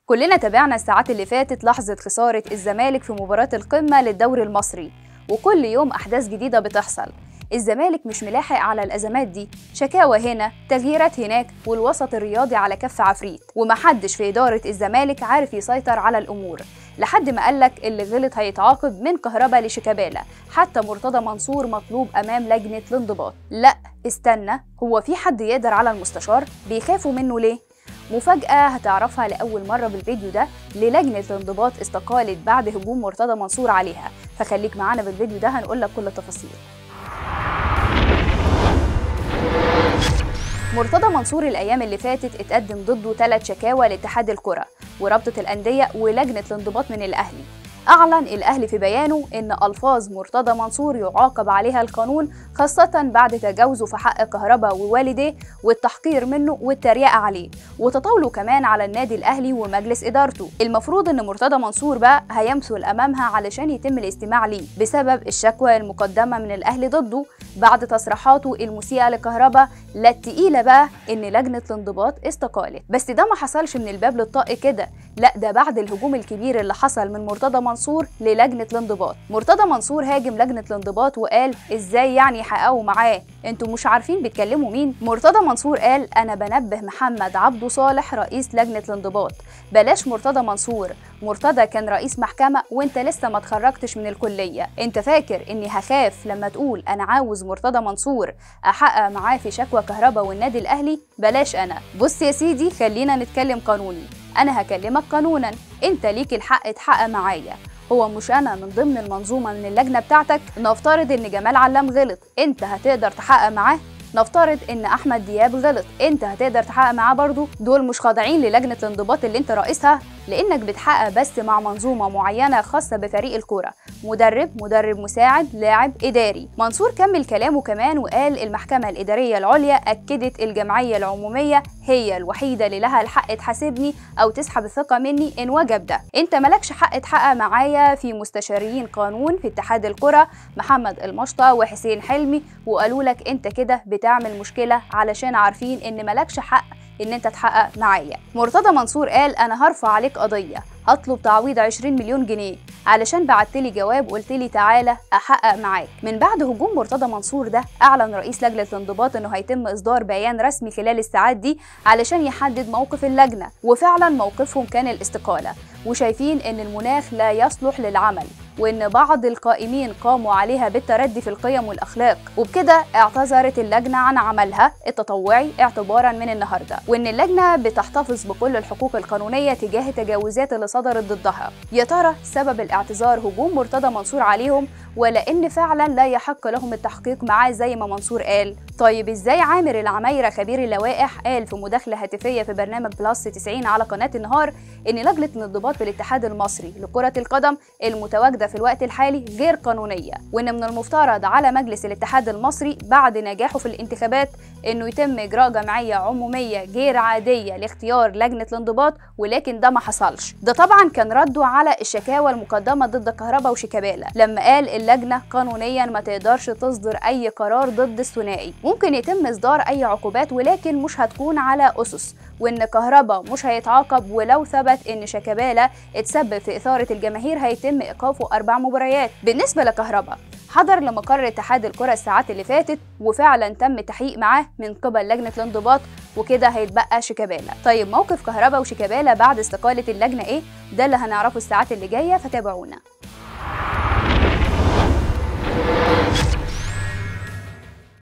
كلنا تابعنا الساعات اللي فاتت لحظة خسارة الزمالك في مباراة القمة للدوري المصري وكل يوم أحداث جديدة بتحصل الزمالك مش ملاحق على الأزمات دي شكاوى هنا تغييرات هناك والوسط الرياضي على كف عفريت ومحدش في إدارة الزمالك عارف يسيطر على الأمور لحد ما قالك اللي غلط هيتعاقب من كهربا لشيكابالا حتى مرتضى منصور مطلوب أمام لجنة الانضباط لا استنى هو في حد يقدر على المستشار بيخافوا منه ليه مفاجأة هتعرفها لأول مرة بالفيديو ده للجنة الانضباط استقالت بعد هجوم مرتضى منصور عليها فخليك معانا بالفيديو ده هنقول لك كل التفاصيل مرتضى منصور الأيام اللي فاتت اتقدم ضده ثلاث شكاوى لاتحاد الكرة ورابطة الأندية ولجنة الانضباط من الأهلي أعلن الأهلي في بيانه إن ألفاظ مرتضى منصور يعاقب عليها القانون خاصة بعد تجاوزه في حق كهربا ووالديه والتحقير منه والتريقة عليه وتطاوله كمان على النادي الأهلي ومجلس إدارته المفروض إن مرتضى منصور بقى هيمثل أمامها علشان يتم الاستماع ليه بسبب الشكوى المقدمة من الأهلي ضده بعد تصريحاته المسيئة لكهربا لا التقيلة بقى إن لجنة الانضباط استقالت بس ده ما حصلش من الباب للطاق كده لا ده بعد الهجوم الكبير اللي حصل من مرتضى منصور للجنة الانضباط مرتضى منصور هاجم لجنة الانضباط وقال ازاي يعني يحققوا معاه انتوا مش عارفين بيتكلموا مين مرتضى منصور قال انا بنبه محمد عبده صالح رئيس لجنة الانضباط بلاش مرتضى منصور مرتضى كان رئيس محكمة وانت لسه ما اتخرجتش من الكلية انت فاكر اني هخاف لما تقول انا عاوز مرتضى منصور احقق معاه في شكوى كهرباء والنادي الاهلي بلاش انا بص يا سيدي خلينا نتكلم قانوني انا هكلمك قانونا انت ليك الحق تحقق معايا هو مش انا من ضمن المنظومه من اللجنه بتاعتك نفترض ان جمال علام غلط انت هتقدر تحقق معاه نفترض ان احمد دياب غلط انت هتقدر تحقق معاه برضه دول مش خاضعين للجنه الانضباط اللي انت رئيسها لانك بتحقق بس مع منظومه معينه خاصه بفريق الكوره مدرب مدرب مساعد لاعب اداري منصور كمل كلامه كمان وقال المحكمه الاداريه العليا اكدت الجمعيه العموميه هي الوحيده اللي لها الحق تحاسبني او تسحب الثقه مني ان وجب ده انت مالكش حق تحقق معايا في مستشاريين قانون في اتحاد الكره محمد المشطه وحسين حلمي وقالوا لك انت كده بتعمل مشكله علشان عارفين ان مالكش حق ان انت تحقق معايا مرتضى منصور قال انا هرفع عليك قضيه هطلب تعويض 20 مليون جنيه علشان بعتلي جواب قلت لي تعالى احقق معاك من بعد هجوم مرتضى منصور ده اعلن رئيس لجنه الانضباط انه هيتم اصدار بيان رسمي خلال الساعات دي علشان يحدد موقف اللجنه وفعلا موقفهم كان الاستقاله وشايفين ان المناخ لا يصلح للعمل وان بعض القائمين قاموا عليها بالتردي في القيم والاخلاق وبكده اعتذرت اللجنه عن عملها التطوعي اعتبارا من النهارده وان اللجنه بتحتفظ بكل الحقوق القانونيه تجاه التجاوزات اللي صدرت ضدها يا ترى سبب الاعتذار هجوم مرتضى منصور عليهم ولا ان فعلا لا يحق لهم التحقيق معاه زي ما منصور قال طيب ازاي عامر العمايره خبير اللوائح قال في مداخله هاتفيه في برنامج بلس 90 على قناه النهار ان لجنه الانضباط بالاتحاد المصري لكره القدم المتواجده في الوقت الحالي غير قانونيه وان من المفترض على مجلس الاتحاد المصري بعد نجاحه في الانتخابات انه يتم اجراء جمعيه عموميه غير عاديه لاختيار لجنه الانضباط ولكن ده ما حصلش ده طبعا كان رده على الشكاوى المقدمه ضد كهربا وشيكابالا لما قال اللجنه قانونيا ما تقدرش تصدر اي قرار ضد الثنائي ممكن يتم اصدار اي عقوبات ولكن مش هتكون على اسس وان كهربا مش هيتعاقب ولو ثبت ان شيكابالا اتسبب في اثاره الجماهير هيتم ايقافه اربع مباريات بالنسبه لكهربا حضر لمقر اتحاد الكرة الساعات اللي فاتت وفعلا تم التحقيق معاه من قبل لجنة الانضباط وكده هيتبقى شيكابالا طيب موقف كهربا وشيكابالا بعد استقالة اللجنة ايه ده اللي هنعرفه الساعات اللي جاية فتابعونا